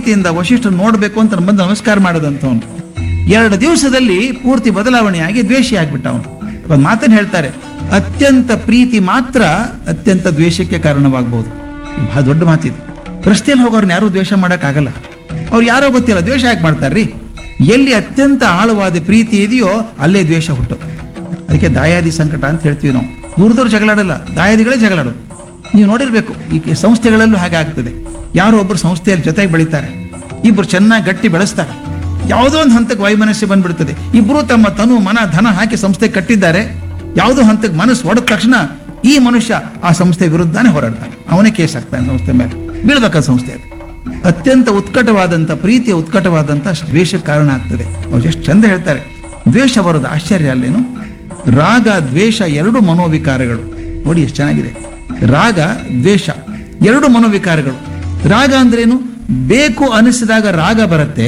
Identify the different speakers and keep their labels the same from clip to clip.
Speaker 1: ಪ್ರೀತಿಯಿಂದ ವಶಿಷ್ಠ ನೋಡ್ಬೇಕು ಅಂತ ಬಂದು ನಮಸ್ಕಾರ ಮಾಡೋದಂತವನು ಎರಡು ದಿವಸದಲ್ಲಿ ಪೂರ್ತಿ ಬದಲಾವಣೆಯಾಗಿ ದ್ವೇಷಿ ಆಗ್ಬಿಟ್ಟ ಅವನು ಒಂದು ಮಾತನ್ನು ಹೇಳ್ತಾರೆ ಅತ್ಯಂತ ಪ್ರೀತಿ ಮಾತ್ರ ಅತ್ಯಂತ ದ್ವೇಷಕ್ಕೆ ಕಾರಣವಾಗಬಹುದು ಬಹಳ ದೊಡ್ಡ ಮಾತಿದು ರಸ್ತೆಯಲ್ಲಿ ಹೋಗೋರ್ನ ಯಾರು ದ್ವೇಷ ಆಗಲ್ಲ ಅವ್ರು ಯಾರೋ ಗೊತ್ತಿಲ್ಲ ದ್ವೇಷ ಯಾಕೆ ಮಾಡ್ತಾರ್ರಿ ಎಲ್ಲಿ ಅತ್ಯಂತ ಆಳವಾದ ಪ್ರೀತಿ ಇದೆಯೋ ಅಲ್ಲೇ ದ್ವೇಷ ಹುಟ್ಟುತ್ತೆ ಅದಕ್ಕೆ ದಾಯಾದಿ ಸಂಕಟ ಅಂತ ಹೇಳ್ತೀವಿ ನಾವು ದೂರದವ್ರು ಜಗಳಾಡಲ್ಲ ದಾಯಾದಿಗಳೇ ಜಗಳಾಡೋದು ನೀವು ನೋಡಿರ್ಬೇಕು ಈ ಕೆ- ಸಂಸ್ಥೆಗಳಲ್ಲೂ ಹಾಗೆ ಆಗ್ತದೆ ಯಾರೋ ಒಬ್ಬರು ಸಂಸ್ಥೆಯಲ್ಲಿ ಜೊತೆಗೆ ಬೆಳೀತಾರೆ ಇಬ್ರು ಚೆನ್ನಾಗಿ ಗಟ್ಟಿ ಬೆಳೆಸ್ತಾರೆ ಯಾವುದೋ ಒಂದು ಹಂತಕ್ಕೆ ವೈಮನಸ್ಸು ಬಂದ್ಬಿಡ್ತದೆ ಇಬ್ರು ತಮ್ಮ ತನು ಮನ ಧನ ಹಾಕಿ ಸಂಸ್ಥೆ ಕಟ್ಟಿದ್ದಾರೆ ಯಾವುದೋ ಹಂತಕ್ಕೆ ಮನಸ್ಸು ಹೊಡೆದ ತಕ್ಷಣ ಈ ಮನುಷ್ಯ ಆ ಸಂಸ್ಥೆ ವಿರುದ್ಧನೇ ಹೋರಾಡ್ತಾನೆ ಅವನೇ ಕೇಸ್ ಆಗ್ತಾನೆ ಸಂಸ್ಥೆ ಮೇಲೆ ಬೀಳ್ಬೇಕ ಸಂಸ್ಥೆ ಅದು ಅತ್ಯಂತ ಉತ್ಕಟವಾದಂಥ ಪ್ರೀತಿಯ ಉತ್ಕಟವಾದಂಥ ದ್ವೇಷಕ್ಕೆ ಕಾರಣ ಆಗ್ತದೆ ಅವ್ರು ಎಷ್ಟು ಚಂದ ಹೇಳ್ತಾರೆ ದ್ವೇಷ ಬರೋದು ಆಶ್ಚರ್ಯ ಅಲ್ಲೇನು ರಾಗ ದ್ವೇಷ ಎರಡು ಮನೋವಿಕಾರಗಳು ನೋಡಿ ಎಷ್ಟು ಚೆನ್ನಾಗಿದೆ ರಾಗ ದ್ವೇಷ ಎರಡು ಮನೋವಿಕಾರಗಳು ರಾಗ ಅಂದ್ರೇನು ಬೇಕು ಅನಿಸಿದಾಗ ರಾಗ ಬರುತ್ತೆ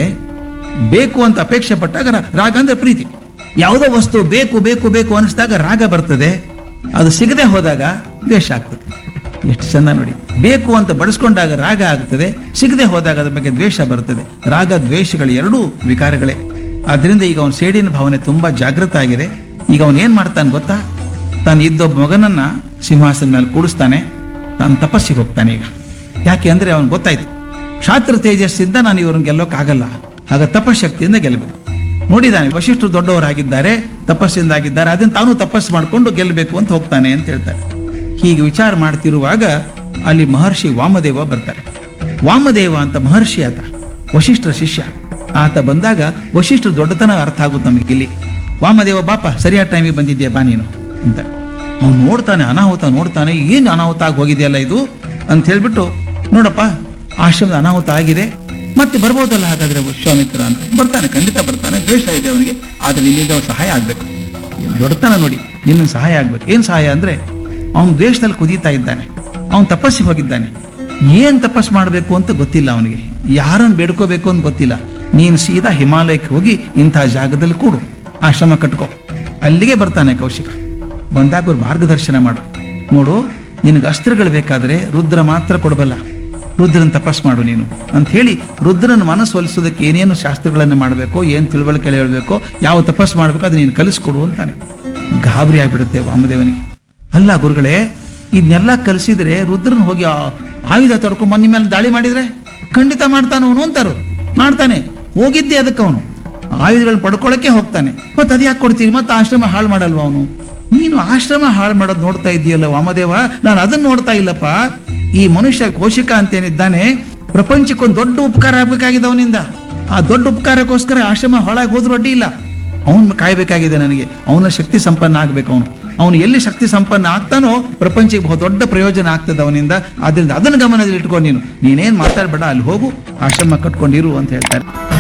Speaker 1: ಬೇಕು ಅಂತ ಅಪೇಕ್ಷೆ ಪಟ್ಟಾಗ ರಾ- ರಾಗ ಅಂದ್ರೆ ಪ್ರೀತಿ ಯಾವುದೋ ವಸ್ತು ಬೇಕು ಬೇಕು ಬೇಕು ಅನಿಸಿದಾಗ ರಾಗ ಬರ್ತದೆ ಅದು ಸಿಗದೆ ಹೋದಾಗ ದ್ವೇಷ ಆಗ್ತದೆ ಎಷ್ಟು ಚಂದ ನೋಡಿ ಬೇಕು ಅಂತ ಬಳಸ್ಕೊಂಡಾಗ ರಾಗ ಆಗ್ತದೆ ಸಿಗದೆ ಹೋದಾಗ ಅದ್ರ ಬಗ್ಗೆ ದ್ವೇಷ ಬರ್ತದೆ ರಾಗ ದ್ವೇಷಗಳು ಎರಡೂ ವಿಕಾರಗಳೇ ಆದ್ರಿಂದ ಈಗ ಅವನ ಸೇಡಿನ ಭಾವನೆ ತುಂಬಾ ಜಾಗೃತ ಆಗಿದೆ ಈಗ ಅವನ್ ಏನ್ ಮಾಡ್ತಾನೆ ಗೊತ್ತಾ ತಾನು ಇದ್ದೊಬ್ಬ ಮಗನನ್ನ ಸಿಂಹಾಸನ ಮೇಲೆ ಕೂಡಿಸ್ತಾನೆ ತಾನು ತಪಸ್ಸಿಗೆ ಹೋಗ್ತಾನೆ ಈಗ ಯಾಕೆ ಅಂದ್ರೆ ಅವನ್ ಗೊತ್ತಾಯ್ತು ಕ್ಷಾತ್ರ ತೇಜಸ್ಸಿಂದ ನಾನು ಇವ್ರನ್ನ ಗೆಲ್ಲೋಕ್ಕಾಗಲ್ಲ ಆಗ ತಪಶಕ್ತಿಯಿಂದ ಗೆಲ್ಲಬೇಕು ನೋಡಿದಾನೆ ವಶಿಷ್ಠರು ದೊಡ್ಡವರಾಗಿದ್ದಾರೆ ತಪಸ್ಸಿಂದ ಆಗಿದ್ದಾರೆ ಅದನ್ನ ತಾನು ತಪಸ್ಸು ಮಾಡಿಕೊಂಡು ಗೆಲ್ಲಬೇಕು ಅಂತ ಹೋಗ್ತಾನೆ ಅಂತ ಹೇಳ್ತಾರೆ ಹೀಗೆ ವಿಚಾರ ಮಾಡ್ತಿರುವಾಗ ಅಲ್ಲಿ ಮಹರ್ಷಿ ವಾಮದೇವ ಬರ್ತಾರೆ ವಾಮದೇವ ಅಂತ ಮಹರ್ಷಿ ಆತ ವಶಿಷ್ಠರ ಶಿಷ್ಯ ಆತ ಬಂದಾಗ ವಶಿಷ್ಠರ ದೊಡ್ಡತನ ಅರ್ಥ ಆಗುತ್ತೆ ನಮಗೆ ಇಲ್ಲಿ ವಾಮದೇವ ಬಾಪ ಸರಿಯಾದ ಟೈಮಿಗೆ ಬಂದಿದ್ಯಾ ಬಾ ನೀನು ಅಂತ ಅವ್ನು ನೋಡ್ತಾನೆ ಅನಾಹುತ ನೋಡ್ತಾನೆ ಏನು ಅನಾಹುತ ಆಗಿ ಹೋಗಿದೆಯಲ್ಲ ಇದು ಅಂತ ಹೇಳ್ಬಿಟ್ಟು ನೋಡಪ್ಪ ಆಶ್ರಮದ ಅನಾಹುತ ಆಗಿದೆ ಮತ್ತೆ ಬರ್ಬೋದಲ್ಲ ಹಾಗಾದ್ರೆ ವಿಶ್ವಾಮಿತ್ರ ಅಂತ ಬರ್ತಾನೆ ಖಂಡಿತ ಬರ್ತಾನೆ ದ್ವೇಷ ಇದೆ ಅವನಿಗೆ ಆದ್ರೆ ಇಲ್ಲಿಂದ ಅವ್ನು ಸಹಾಯ ಆಗ್ಬೇಕು ದೊಡ್ಡತನ ನೋಡಿ ನಿನ್ನ ಸಹಾಯ ಆಗ್ಬೇಕು ಏನ್ ಸಹಾಯ ಅಂದ್ರೆ ಅವನು ದ್ವೇಷದಲ್ಲಿ ಕುದೀತಾ ಇದ್ದಾನೆ ಅವನು ತಪಸ್ಸಿಗೆ ಹೋಗಿದ್ದಾನೆ ಏನ್ ತಪಸ್ ಮಾಡಬೇಕು ಅಂತ ಗೊತ್ತಿಲ್ಲ ಅವನಿಗೆ ಯಾರನ್ನು ಬೇಡ್ಕೋಬೇಕು ಅಂತ ಗೊತ್ತಿಲ್ಲ ನೀನು ಸೀದಾ ಹಿಮಾಲಯಕ್ಕೆ ಹೋಗಿ ಇಂಥ ಜಾಗದಲ್ಲಿ ಕೂಡು ಆಶ್ರಮ ಕಟ್ಕೋ ಅಲ್ಲಿಗೆ ಬರ್ತಾನೆ ಕೌಶಿಕ ಬಂದಾಗ ಅವ್ರು ಮಾರ್ಗದರ್ಶನ ಮಾಡು ನೋಡು ನಿನಗೆ ಅಸ್ತ್ರಗಳು ಬೇಕಾದ್ರೆ ರುದ್ರ ಮಾತ್ರ ಕೊಡಬಲ್ಲ ರುದ್ರನ್ ತಪಸ್ ಮಾಡು ನೀನು ಅಂತ ಹೇಳಿ ರುದ್ರನ ಮನಸ್ಸು ಒಲಿಸೋದಕ್ಕೆ ಏನೇನು ಶಾಸ್ತ್ರಗಳನ್ನು ಮಾಡಬೇಕು ಏನು ತಿಳುವಳಿಕೆ ಹೇಳಬೇಕು ಯಾವ ತಪಸ್ ಮಾಡಬೇಕು ಅದು ನೀನು ಕಲಿಸ್ಕೊಡು ಅಂತಾನೆ ಗಾಬರಿ ಆಗ್ಬಿಡುತ್ತೆ ವಾಮದೇವನಿಗೆ ಅಲ್ಲ ಗುರುಗಳೇ ಇದನ್ನೆಲ್ಲ ಕಲಿಸಿದ್ರೆ ರುದ್ರನ್ ಹೋಗಿ ಆ ಆಯುಧ ತಡ್ಕೊಂಡ್ ಮನೆ ಮೇಲೆ ದಾಳಿ ಮಾಡಿದ್ರೆ ಖಂಡಿತ ಮಾಡ್ತಾನೆ ಅವನು ಅಂತಾರು ಮಾಡ್ತಾನೆ ಹೋಗಿದ್ದೆ ಅದಕ್ಕೆ ಅವನು ಆಯುಧಗಳನ್ನ ಪಡ್ಕೊಳ್ಳಕ್ಕೆ ಹೋಗ್ತಾನೆ ಮತ್ತೆ ಅದು ಯಾಕೆ ಕೊಡ್ತೀನಿ ಮತ್ತೆ ಆಶ್ರಮ ಹಾಳು ಮಾಡಲ್ವ ಅವನು ನೀನು ಆಶ್ರಮ ಹಾಳು ಮಾಡೋದು ನೋಡ್ತಾ ಇದೆಯಲ್ಲ ವಾಮದೇವ ನಾನು ಅದನ್ನ ನೋಡ್ತಾ ಇಲ್ಲಪ್ಪ ಈ ಮನುಷ್ಯ ಕೋಶಿಕ ಅಂತೇನಿದ್ದಾನೆ ಪ್ರಪಂಚಕ್ಕೊಂದು ದೊಡ್ಡ ಉಪಕಾರ ಆಗ್ಬೇಕಾಗಿದೆ ಅವನಿಂದ ಆ ದೊಡ್ಡ ಉಪಕಾರಕ್ಕೋಸ್ಕರ ಆಶ್ರಮ ಹಾಳಾಗಿ ಹೋದ್ರೂ ಅಡ್ಡಿ ಇಲ್ಲ ಅವನು ಕಾಯ್ಬೇಕಾಗಿದೆ ನನಗೆ ಅವನ ಶಕ್ತಿ ಸಂಪನ್ನ ಆಗ್ಬೇಕು ಅವನು ಅವನು ಎಲ್ಲಿ ಶಕ್ತಿ ಸಂಪನ್ನ ಆಗ್ತಾನೋ ಪ್ರಪಂಚಕ್ಕೆ ಬಹು ದೊಡ್ಡ ಪ್ರಯೋಜನ ಆಗ್ತದೆ ಅವನಿಂದ ಆದ್ರಿಂದ ಅದನ್ನ ಗಮನದಲ್ಲಿ ಇಟ್ಕೊಂಡು ನೀನು ನೀನೇನ್ ಮಾತಾಡ್ಬೇಡ ಅಲ್ಲಿ ಹೋಗು ಆಶ್ರಮ ಕಟ್ಕೊಂಡಿರು ಅಂತ ಹೇಳ್ತಾರೆ